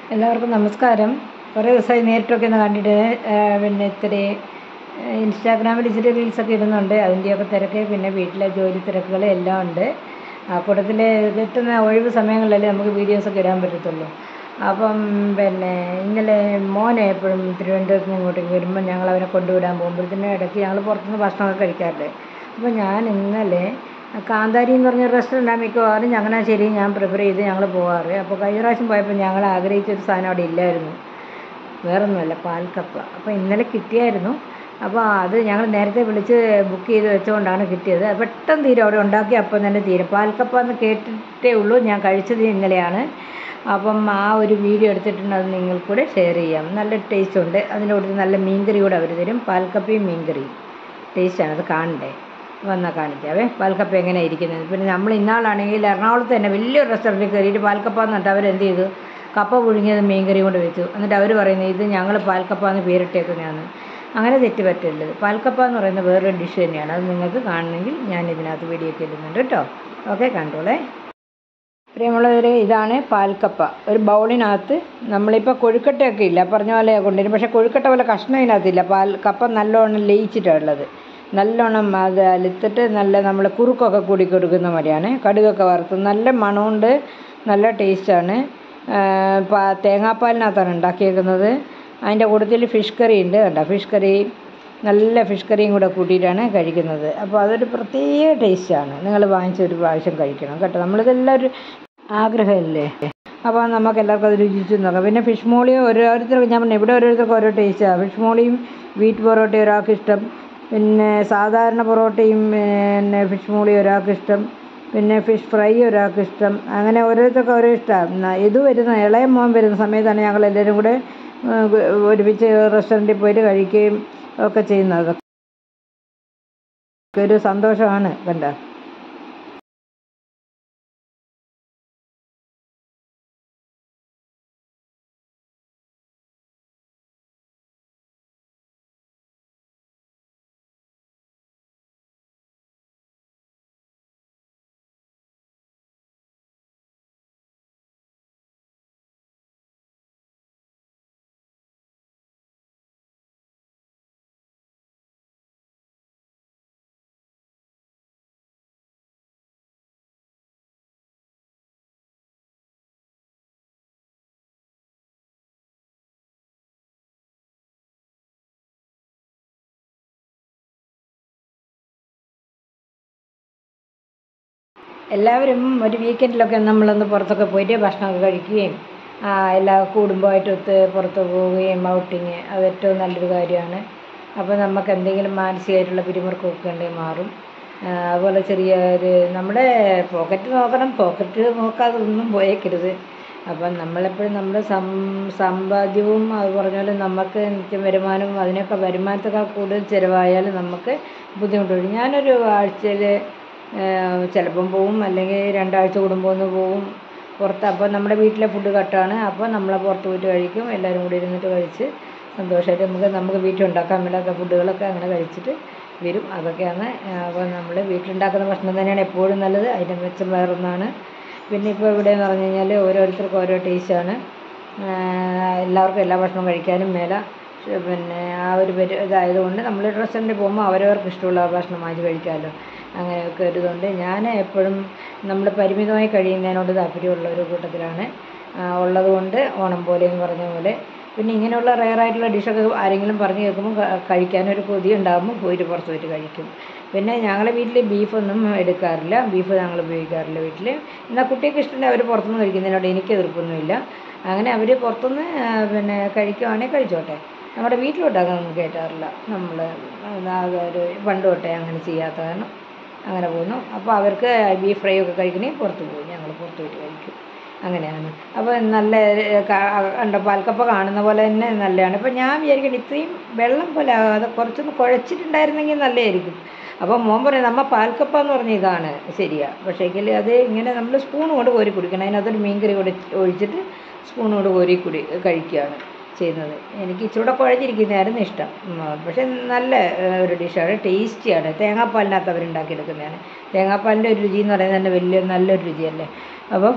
എല്ലാവർക്കും നമസ്കാരം കുറേ ദിവസമായി നേരിട്ടൊക്കെ ഒന്ന് കണ്ടിട്ട് ആ, പിന്നെ ഇത്തിരി ആ, ഇൻസ്റ്റാഗ്രാമിൽ ഇച്ചിരി റീൽസൊക്കെ ഇടുന്നുണ്ട് അതിൻ്റെയൊക്കെ തിരക്ക് പിന്നെ വീട്ടിലെ ജോലി തിരക്കുകൾ എല്ലാം ഉണ്ട് ആ കൂട്ടത്തിൽ കിട്ടുന്ന ഒഴിവ് സമയങ്ങളിലല്ലേ നമുക്ക് വീഡിയോസൊക്കെ ഇടാൻ പറ്റത്തുള്ളൂ അപ്പം പിന്നെ ഇന്നലെ മോനെ എപ്പോഴും തിരുവനന്തപുരത്ത് നിന്ന് ഇങ്ങോട്ടേക്ക് വരുമ്പോൾ ഞങ്ങൾ അവനെ കൊണ്ടുവിടാൻ പോകുമ്പോഴത്തേനും ഇടയ്ക്ക് ഞങ്ങൾ പുറത്തുനിന്ന് ഭക്ഷണമൊക്കെ കഴിക്കാറുണ്ട് അപ്പോൾ ഞാൻ ഇന്നലെ കാന്താരി എന്ന് പറഞ്ഞ റെസ്റ്റോറൻറ്റ് മിക്കവാറും ചങ്ങനാശ്ശേരി ഞാൻ പ്രിഫർ ചെയ്ത് ഞങ്ങൾ പോകാറ് അപ്പോൾ കഴിഞ്ഞ പ്രാവശ്യം പോയപ്പോൾ ഞങ്ങൾ ആഗ്രഹിച്ചൊരു സാധനം അവിടെ ഇല്ലായിരുന്നു വേറൊന്നുമല്ല പാൽക്കപ്പ അപ്പോൾ ഇന്നലെ കിട്ടിയായിരുന്നു അപ്പോൾ അത് ഞങ്ങൾ നേരത്തെ വിളിച്ച് ബുക്ക് ചെയ്ത് വെച്ചുകൊണ്ടാണ് കിട്ടിയത് അത് പെട്ടെന്ന് തീരും അവിടെ ഉണ്ടാക്കി അപ്പം തന്നെ തീരും പാൽക്കപ്പ എന്ന് കേട്ടിട്ടേ ഉള്ളൂ ഞാൻ കഴിച്ചത് ഇന്നലെയാണ് അപ്പം ആ ഒരു വീഡിയോ എടുത്തിട്ടുണ്ട് അത് നിങ്ങൾക്ക് കൂടെ ഷെയർ ചെയ്യാം നല്ല ടേസ്റ്റ് ഉണ്ട് അതിൻ്റെ കൂടെ നല്ല മീൻകറി കൂടെ അവർ തരും പാൽക്കപ്പയും മീൻകറിയും ടേസ്റ്റാണ് അത് കാണണ്ടേ വന്നാൽ കാണിക്കാവേ പാൽക്കപ്പ എങ്ങനെ ഇരിക്കുന്നത് പിന്നെ നമ്മൾ ഇന്നാളാണെങ്കിൽ എറണാകുളത്ത് തന്നെ വലിയൊരു റെസ്റ്റോറൻറ്റിൽ കയറിയിട്ട് പാൽക്കപ്പ എന്നിട്ട് അവരെന്ത് ചെയ്തു കപ്പ പുഴുങ്ങിയത് മീൻകറി കൊണ്ട് വെച്ചു എന്നിട്ട് അവർ പറയുന്നത് ഇത് ഞങ്ങൾ പാൽക്കപ്പ എന്ന് പേരിട്ടേക്കുന്നതാണ് അങ്ങനെ തെറ്റ് പറ്റരുത് പാൽക്കപ്പ എന്ന് പറയുന്ന വേറൊരു ഡിഷ് തന്നെയാണ് അത് നിങ്ങൾക്ക് കാണണമെങ്കിൽ ഞാൻ ഇതിനകത്ത് വീഡിയോ ഒക്കെ ഇടുന്നുണ്ട് കേട്ടോ ഓക്കെ കണ്ടോളേ പ്രിയമുള്ളവരെ ഇതാണ് പാൽക്കപ്പ ഒരു ബൗളിനകത്ത് നമ്മളിപ്പോൾ കൊഴുക്കട്ടയൊക്കെ ഇല്ല പറഞ്ഞ പോലെ കൊണ്ടുവരും പക്ഷേ കൊഴുക്കട്ട പോലെ കഷ്ണം ഇതിനകത്തില്ല പാൽ കപ്പ നല്ലോണം ലയിച്ചിട്ടാണ് ഉള്ളത് നല്ലോണം അത് അലുത്തിട്ട് നല്ല നമ്മൾ കുറുക്കൊക്കെ കൂടി കൊടുക്കുന്ന മാതിരിയാണ് കടുകൊക്കെ വറുത്ത് നല്ല മണമുണ്ട് നല്ല ടേസ്റ്റാണ് തേങ്ങാപ്പാലിനകത്താണ് ഉണ്ടാക്കിയേക്കുന്നത് അതിൻ്റെ കൂട്ടത്തിൽ ഫിഷ് കറി ഉണ്ട് കണ്ടോ ഫിഷ് കറി നല്ല ഫിഷ് കറിയും കൂടെ കൂട്ടിയിട്ടാണ് കഴിക്കുന്നത് അപ്പോൾ അതൊരു പ്രത്യേക ടേസ്റ്റാണ് നിങ്ങൾ വാങ്ങിച്ചൊരു പ്രാവശ്യം കഴിക്കണം കേട്ടോ നമ്മളിതെല്ലാം ഒരു ആഗ്രഹമല്ലേ അപ്പോൾ നമുക്ക് എല്ലാവർക്കും അത് രുചിച്ച് നോക്കാം പിന്നെ ഫിഷ് മോളിയും ഓരോരുത്തർക്കും ഞാൻ പറഞ്ഞു ഇവിടെ ഓരോരുത്തർക്കും ഓരോ ടേസ്റ്റാണ് ഫിഷ് മോളിയും വീറ്റ് പൊറോട്ടയും ഒരാൾക്ക് ഇഷ്ടം പിന്നെ സാധാരണ പൊറോട്ടയും പിന്നെ ഫിഷ് മോളിയും ഒരാൾക്ക് ഇഷ്ടം പിന്നെ ഫിഷ് ഫ്രൈ ഒരാൾക്ക് ഇഷ്ടം അങ്ങനെ ഓരോരുത്തർക്കും ഓരോ ഇഷ്ടമാണ് ഇത് വരുന്ന ഇളയ മോൻ വരുന്ന സമയത്താണ് ഞങ്ങൾ എല്ലാവരും കൂടെ ആ, ഒരുമിച്ച് റെസ്റ്റോറൻറ്റിൽ പോയിട്ട് കഴിക്കുകയും ഒക്കെ ചെയ്യുന്നത് അതൊക്കെ ഒരു സന്തോഷമാണ് കണ്ട എല്ലാവരും ഒരു വീക്കെൻഡിലൊക്കെ നമ്മളൊന്ന് പുറത്തൊക്കെ പോയിട്ട് ഭക്ഷണമൊക്കെ കഴിക്കുകയും ആ, എല്ലാ കുടുംബമായിട്ട് ഒത്ത് പുറത്ത് പോവുകയും ഔട്ടിങ് അത് ഏറ്റവും നല്ലൊരു കാര്യമാണ് അപ്പോൾ നമുക്ക് എന്തെങ്കിലും മാനസികമായിട്ടുള്ള പിരിമുറുക്കമൊക്കെ ഉണ്ടെങ്കിൽ മാറും ആ, അതുപോലെ ചെറിയ ഒരു നമ്മുടെ പോക്കറ്റ് നോക്കണം പോക്കറ്റ് നോക്കാതെ ഒന്നും പോയേക്കരുത് അപ്പം നമ്മളെപ്പോഴും നമ്മുടെ സം സമ്പാദ്യവും അത് പറഞ്ഞ പോലെ നമുക്ക് നിത്യം വരുമാനവും അതിനൊക്കെ വരുമാനത്തേക്കാൾ കൂടുതൽ ചിലവായാൽ നമുക്ക് ബുദ്ധിമുട്ട് വരും ഞാനൊരു ആഴ്ചയിൽ ചിലപ്പം പോവും അല്ലെങ്കിൽ രണ്ടാഴ്ച കൂടുമ്പോൾ ഒന്ന് പോവും പുറത്ത് അപ്പോൾ നമ്മുടെ വീട്ടിലെ ഫുഡ് കട്ടാണ് അപ്പോൾ നമ്മൾ പുറത്ത് പോയിട്ട് കഴിക്കും എല്ലാവരും കൂടി ഇരുന്നിട്ട് കഴിച്ച് സന്തോഷമായിട്ട് നമുക്ക് നമുക്ക് വീട്ടിൽ ഉണ്ടാക്കാൻ മേലാത്ത ഫുഡുകളൊക്കെ അങ്ങനെ കഴിച്ചിട്ട് വരും അതൊക്കെയാണ് അപ്പോൾ നമ്മൾ വീട്ടിലുണ്ടാക്കുന്ന ഭക്ഷണം തന്നെയാണ് എപ്പോഴും നല്ലത് അതിൻ്റെ മെച്ചം വേറൊന്നാണ് പിന്നെ ഇപ്പോൾ ഇവിടെ എന്ന് പറഞ്ഞു കഴിഞ്ഞാൽ ഓരോരുത്തർക്കും ഓരോ ടേസ്റ്റാണ് എല്ലാവർക്കും എല്ലാ ഭക്ഷണവും കഴിക്കാനും മേല പക്ഷേ പിന്നെ ആ ഒരു പരി ഇതായതുകൊണ്ട് നമ്മൾ റെസ്റ്റോറൻറ്റിൽ പോകുമ്പോൾ അവരവർക്ക് ഇഷ്ടമുള്ള ഭക്ഷണം വാങ്ങിച്ച് കഴിക്കാമല്ലോ അങ്ങനെയൊക്കെ ഒരു ഇതുകൊണ്ട് ഞാൻ എപ്പോഴും നമ്മൾ പരിമിതമായി കഴിയുന്നതിനോട് താല്പര്യമുള്ള ഒരു കൂട്ടത്തിലാണ് ആ, ഉള്ളതുകൊണ്ട് ഓണം പോലെ എന്ന് പറഞ്ഞ പോലെ പിന്നെ ഇങ്ങനെയുള്ള റെയറായിട്ടുള്ള ഡിഷൊക്കെ ആരെങ്കിലും പറഞ്ഞു കേൾക്കുമ്പോൾ ക- കഴിക്കാനൊരു കൊതി ഉണ്ടാകുമ്പോൾ പോയിട്ട് പുറത്ത് പോയിട്ട് കഴിക്കും പിന്നെ ഞങ്ങളെ വീട്ടിൽ ബീഫൊന്നും എടുക്കാറില്ല ബീഫ് ഞങ്ങൾ ഉപയോഗിക്കാറില്ല വീട്ടിൽ എന്നാൽ കുട്ടിക്ക് ഇഷ്ടമുണ്ടെങ്കിൽ അവർ പുറത്തുനിന്ന് കഴിക്കുന്നതിനോട് എനിക്ക് എതിർപ്പൊന്നുമില്ല അങ്ങനെ അവർ പുറത്തുനിന്ന് ആ, പിന്നെ കഴിക്കുവാണെങ്കിൽ കഴിച്ചോട്ടെ നമ്മുടെ വീട്ടിലോട്ടാകാനൊന്നും കയറ്റാറില്ല നമ്മൾ ആകെ ഒരു പണ്ട് തൊട്ടേ അങ്ങനെ ചെയ്യാത്ത കാരണം അങ്ങനെ പോകുന്നു അപ്പോൾ അവർക്ക് ബീഫ് ഫ്രൈ ഒക്കെ കഴിക്കണമെങ്കിൽ പുറത്ത് പോകും ഞങ്ങൾ പുറത്ത് പോയിട്ട് കഴിക്കും അങ്ങനെയാണ് അപ്പോൾ നല്ല ഏഹ്, ക- കണ്ട പാൽക്കപ്പ കാണുന്ന പോലെ തന്നെ നല്ലതാണ് അപ്പോൾ ഞാൻ വിചാരിക്കട്ടെ ഇത്രയും വെള്ളം പോലെ ആകാതെ കുറച്ചൊന്ന് കുഴച്ചിട്ടുണ്ടായിരുന്നെങ്കിൽ നല്ലതായിരിക്കും അപ്പോൾ മോൻ പറയും നമ്മ പാൽക്കപ്പ എന്ന് പറഞ്ഞ ഇതാണ് ശരിയാ പക്ഷേങ്കിൽ അത് ഇങ്ങനെ നമ്മൾ സ്പൂൺ കൊണ്ട് കോരി കുടിക്കണം അതിനകത്തൊരു മീൻകറി കൂടി ഒഴിച്ചിട്ട് സ്പൂൺ കൊണ്ട് കോരി കുടി കഴിക്കുകയാണ് ചെയ്യുന്നത് എനിക്ക് ഇച്ചിരൂടെ കുഴഞ്ഞിരിക്കുന്നതായിരുന്നു ഇഷ്ടം ഉം, പക്ഷെ നല്ല ഏഹ്, ഒരു ഡിഷാണ് ടേസ്റ്റിയാണ് തേങ്ങാപ്പാലിനകത്ത് അവരുണ്ടാക്കിയെടുക്കുന്നതാണ് തേങ്ങാപ്പാലിൻ്റെ ഒരു രുചി എന്ന് പറയുന്നത് തന്നെ വലിയ നല്ലൊരു രുചിയല്ലേ അപ്പോൾ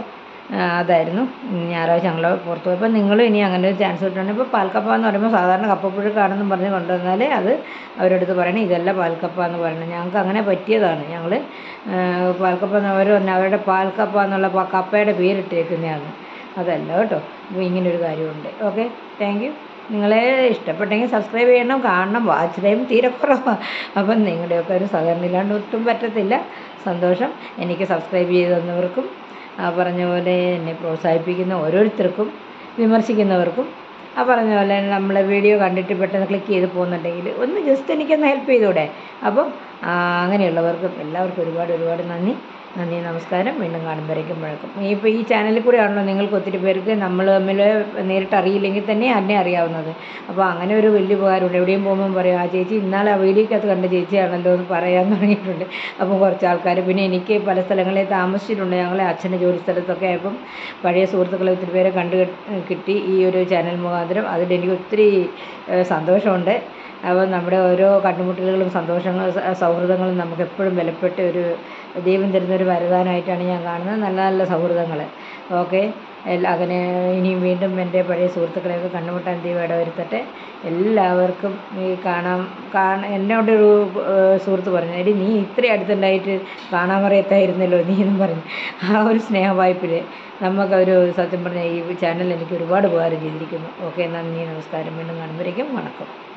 ആ, അതായിരുന്നു ഞായറാഴ്ച ഞങ്ങൾ പുറത്ത് പോയപ്പോൾ നിങ്ങളും ഇനി അങ്ങനെ ഒരു ചാൻസ് കിട്ടുകയാണെങ്കിൽ ഇപ്പോൾ പാൽക്കപ്പ എന്ന് പറയുമ്പോൾ സാധാരണ കപ്പപ്പുഴുക്കാണെന്നും പറഞ്ഞ് കൊണ്ടുവന്നാൽ അത് അവരെടുത്ത് പറയണം ഇതല്ല പാൽക്കപ്പ എന്ന് പറയുന്നത് ഞങ്ങൾക്ക് അങ്ങനെ പറ്റിയതാണ് ഞങ്ങൾ പാൽക്കപ്പ എന്ന് അവർ പറഞ്ഞു അവരുടെ പാൽക്കപ്പ എന്നുള്ള പ- കപ്പയുടെ പേരിട്ടേക്കുന്നതാണ് അതല്ല കേട്ടോ അപ്പോൾ ഇങ്ങനൊരു കാര്യമുണ്ട് ഓക്കെ താങ്ക് യു നിങ്ങളെ ഇഷ്ടപ്പെട്ടെങ്കിൽ സബ്സ്ക്രൈബ് ചെയ്യണം കാണണം വാച്ച് ടൈം തീരെ കുറവാണ് അപ്പം നിങ്ങളുടെയൊക്കെ ഒരു സഹകരണം ഇല്ലാണ്ട് ഒട്ടും പറ്റത്തില്ല സന്തോഷം എനിക്ക് സബ്സ്ക്രൈബ് ചെയ്ത് തന്നവർക്കും ആ പറഞ്ഞ പോലെ എന്നെ പ്രോത്സാഹിപ്പിക്കുന്ന ഓരോരുത്തർക്കും വിമർശിക്കുന്നവർക്കും ആ പറഞ്ഞ പോലെ നമ്മളെ വീഡിയോ കണ്ടിട്ട് പെട്ടെന്ന് ക്ലിക്ക് ചെയ്ത് പോകുന്നുണ്ടെങ്കിൽ ഒന്ന് ജസ്റ്റ് എനിക്കൊന്ന് ഹെൽപ്പ് ചെയ്തൂടെ അപ്പം ആ, അങ്ങനെയുള്ളവർക്കും എല്ലാവർക്കും ഒരുപാട് ഒരുപാട് നന്ദി നന്ദി നമസ്കാരം വീണ്ടും കാണുമ്പോഴേക്കും വഴക്കും ഇപ്പോൾ ഈ ചാനലിൽ കൂടെയാണല്ലോ നിങ്ങൾക്ക് ഒത്തിരി പേർക്ക് നമ്മൾ തമ്മിൽ നേരിട്ട് അറിയില്ലെങ്കിൽ തന്നെ എന്നെ അറിയാവുന്നത് അപ്പോൾ അങ്ങനെ ഒരു വലിയ ഉപകാരമുണ്ട് എവിടെയും പോകുമ്പോൾ പറയും ആ ചേച്ചി ഇന്നാളെ ആ വീഡിയോക്കകത്ത് കണ്ട ചേച്ചിയാണല്ലോ എന്ന് പറയാൻ തുടങ്ങിയിട്ടുണ്ട് അപ്പോൾ കുറച്ച് ആൾക്കാർ പിന്നെ എനിക്ക് പല സ്ഥലങ്ങളിൽ താമസിച്ചിട്ടുണ്ട് ഞങ്ങളെ അച്ഛൻ്റെ ജോലി സ്ഥലത്തൊക്കെ ആയപ്പം പഴയ സുഹൃത്തുക്കളെ ഒത്തിരി പേരെ കണ്ടു കെട്ട്- കിട്ടി ഈ ഒരു ചാനൽ മുഖാന്തരം അതിൽ എനിക്ക് ഒത്തിരി ഏഹ്, സന്തോഷമുണ്ട് അപ്പോൾ നമ്മുടെ ഓരോ കണ്ടുമുട്ടലുകളും സന്തോഷങ്ങളും സ- സൗഹൃദങ്ങളും നമുക്ക് എപ്പോഴും വിലപ്പെട്ട ഒരു ദൈവം തരുന്ന ഒരു വരദാനമായിട്ടാണ് ഞാൻ കാണുന്നത് നല്ല നല്ല സൗഹൃദങ്ങൾ ഓക്കെ എല്ലാ അങ്ങനെ ഇനിയും വീണ്ടും എൻ്റെ പഴയ സുഹൃത്തുക്കളെയൊക്കെ കണ്ടുമുട്ടാൻ ദൈവം ഇടവരുത്തട്ടെ എല്ലാവർക്കും ഈ കാണാൻ കാണ എന്നോടൊരു ഏഹ്, സുഹൃത്ത് പറഞ്ഞു എടി നീ ഇത്ര അടുത്തുണ്ടായിട്ട് കാണാൻ പറയത്തായിരുന്നല്ലോ നീ എന്നും പറഞ്ഞു ആ ഒരു സ്നേഹവായ്പിൽ നമുക്കൊരു സത്യം പറഞ്ഞാൽ ഈ ചാനൽ എനിക്ക് ഒരുപാട് ഉപകാരം ചെയ്തിരിക്കുന്നു ഓക്കെ നന്ദി നമസ്കാരം വീണ്ടും കാണുമ്പോഴേക്കും വണക്കം